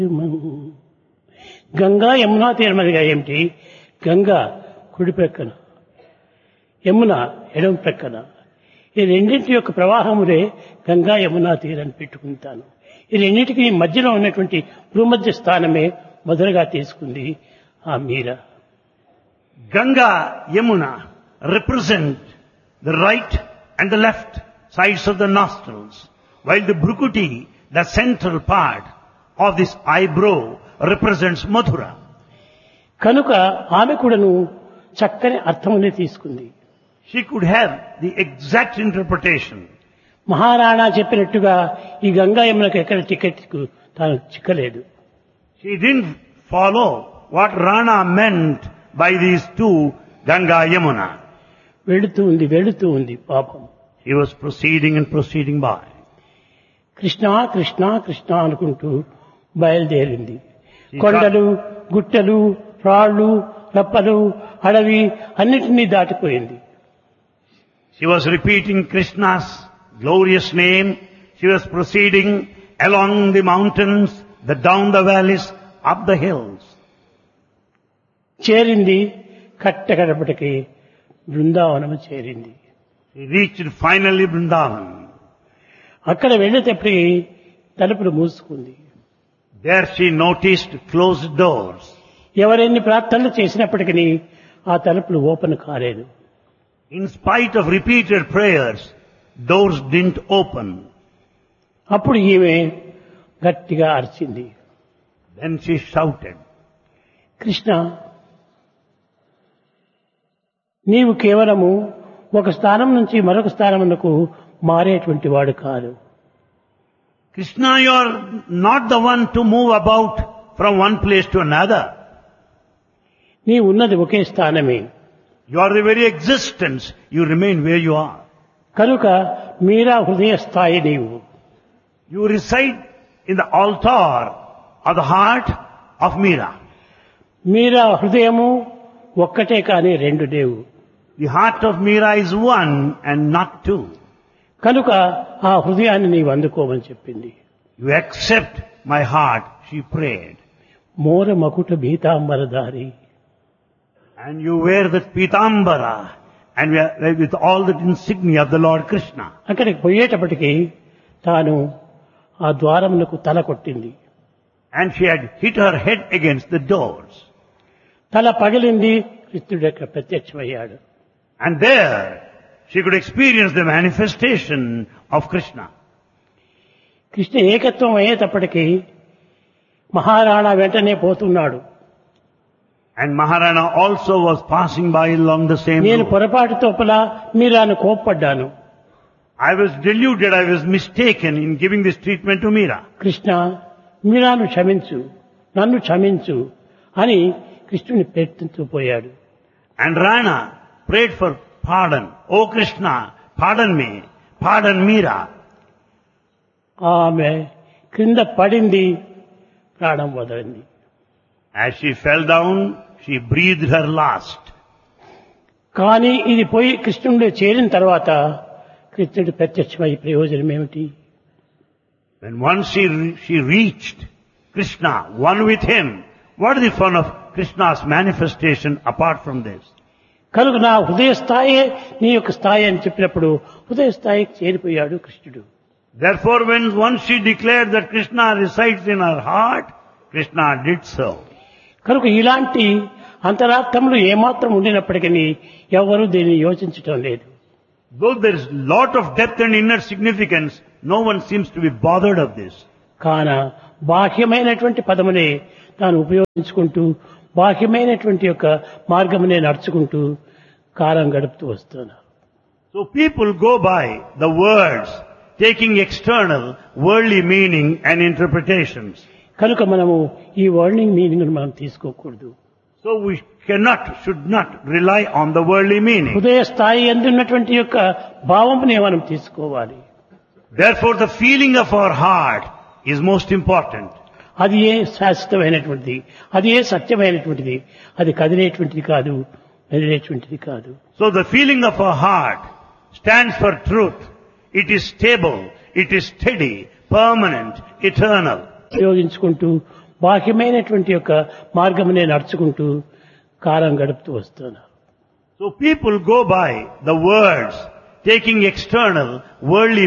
గంగా యమునా తీరమదిగా ఏమిటి గంగా కుడి ప్రక్కన యమున ఎడమ ప్రక్కన ఈ రెండింటి యొక్క ప్రవాహములే గంగా యమునా తీరని పెట్టుకుంటాను ఈ రెండింటికి మధ్యలో ఉన్నటువంటి భూమధ్య స్థానమే మొదలుగా తీసుకుంది ఆ మీర Ganga, Yamuna represent the right and the left sides of the nostrils, while the Brukuti, the central part of this eyebrow, represents Mathura. కనుక ఆమె కూడాను చక్కని అర్థమునే తీసుకుంది She could have the exact interpretation. Maharana చెప్పినట్టుగా ఈ గంగా యమునకు ఎక్కడ టికెట్ తాను చిక్కలేదు She didn't follow what Rana meant by these two, Ganga, Yamuna. వెళుతూ ఉంది వెళుతూ ఉంది పాపం He was proceeding and proceeding by. Krishna Krishna Krishna అనుకుంటూ బయలుదేరింది కొండలు గుట్టలు రాళ్ళు రప్పలు అడవి అన్నిటినీ దాటిపోయింది She was repeating Krishna's glorious name. She was proceeding along the mountains, the down the valleys, up the hills. చేరింది కట్టకడపటికి బృందావనము చేరింది She reached finally Vrindavan. అక్కడ వెళ్ళేటప్పటికి తలుపులు మూసుకుంది There she noticed closed doors. ఎవరెన్ని ప్రార్థనలు చేసినప్పటికీ ఆ తలుపులు ఓపెన్ కాలేదు In spite of repeated prayers, doors didn't open. అప్పుడు ఈమె గట్టిగా అరిచింది Then she shouted, కృష్ణ నీవు కేవలము ఒక స్థానం నుంచి మరొక స్థానమునకు మారేటువంటి వాడు కాదు Krishna, you are not the one to move about from one place to another. నీ ఉన్నది ఒకే స్థానమే You are the very existence. You remain where you are. కనుక మీరా హృదయ స్థాయి నీవు You reside in the altar of the heart of Meera. మీరా హృదయము ఒక్కటే కానీ రెండు లేవు The heart of Meera is one and not two. కనుక ఆ హృదయాన్ని నీవు అందుకోమని చెప్పింది You accept my heart, she prayed. మోర మకుట భీతాంబరధారి And you wear that pitambara and we are with all that insignia of the Lord Krishna. అక్కడికి పోయేటప్పటికి తాను ఆ ద్వారమునకు తల కొట్టింది And she had hit her head against the doors. తల పగిలింది కృష్ణుడు యొక్క ప్రత్యక్షమయ్యాడు And there she could experience the manifestation of Krishna. Krishna ఏకత్వం అయ్యేటప్పటికీ మహారాణా వెంటనే పోతున్నాడు And Maharana also was passing by along the same నేను road. పొరపాటు తోపల మీరాను కోప్పడ్డాను I was deluded, I was mistaken in giving this treatment to Meera. Krishna మీరాను క్షమించు నన్ను క్షమించు అని కృష్ణుని ప్రయత్నిస్తూ పోయాడు And Rana prayed for pardon. Oh Krishna, pardon me, pardon Meera. ఆమె క్రింద పడింది ప్రాణం వదలింది As she fell down, she breathed her last. కానీ ఇది పోయి కృష్ణుడిలో చేరిన తర్వాత కృష్ణుడు ప్రత్యక్షమై ప్రయోజనం ఏమిటి When once she, she reached Krishna, one with him, what is the fun of Krishna's manifestation apart from this? కనుక నా హృదయ స్థాయే నీ యొక్క స్థాయి అని చెప్పినప్పుడు హృదయ స్థాయికి చేరిపోయాడు కృష్ణుడు Therefore, when once she declared that Krishna resides in her heart, Krishna did so. కనుక ఇలాంటి అంతరార్థములు ఏమాత్రం ఉండినప్పటికీ ఎవరు దీన్ని యోచించటం లేదు Though there is lot of depth and inner significance, no one seems to be bothered of this. కాన బాహ్యమైనటువంటి పదమునే తాను ఉపయోగించుకుంటూ బాహ్యమైనటువంటి యొక్క మార్గమునే నడుచుకుంటూ కాలం గడుపుతూ వస్తున్నారు So people go by the words, taking external, worldly meaning and interpretations. కనుక మనము ఈ వర్ణింగ్ మీనింగ్ మనం తీసుకోకూడదు So we cannot, should not rely on the worldly meaning. హృదయ స్థాయి ఎందున్నటువంటి యొక్క భావమునే మనం తీసుకోవాలి Therefore the feeling of our heart is most important. అది ఏ శాశ్వతమైనటువంటిది అది ఏ సత్యమైనటువంటిది అది కదిలేటువంటిది కాదు మెదిలేటువంటిది కాదు So the feeling of our heart stands for truth. It is stable, it is steady, permanent, eternal. ఉపయోగించుకుంటూ బాహ్యమైనటువంటి యొక్క మార్గమునే నడుచుకుంటూ కాలం గడుపుతూ వస్తున్నారు So people go by the words, taking external, worldly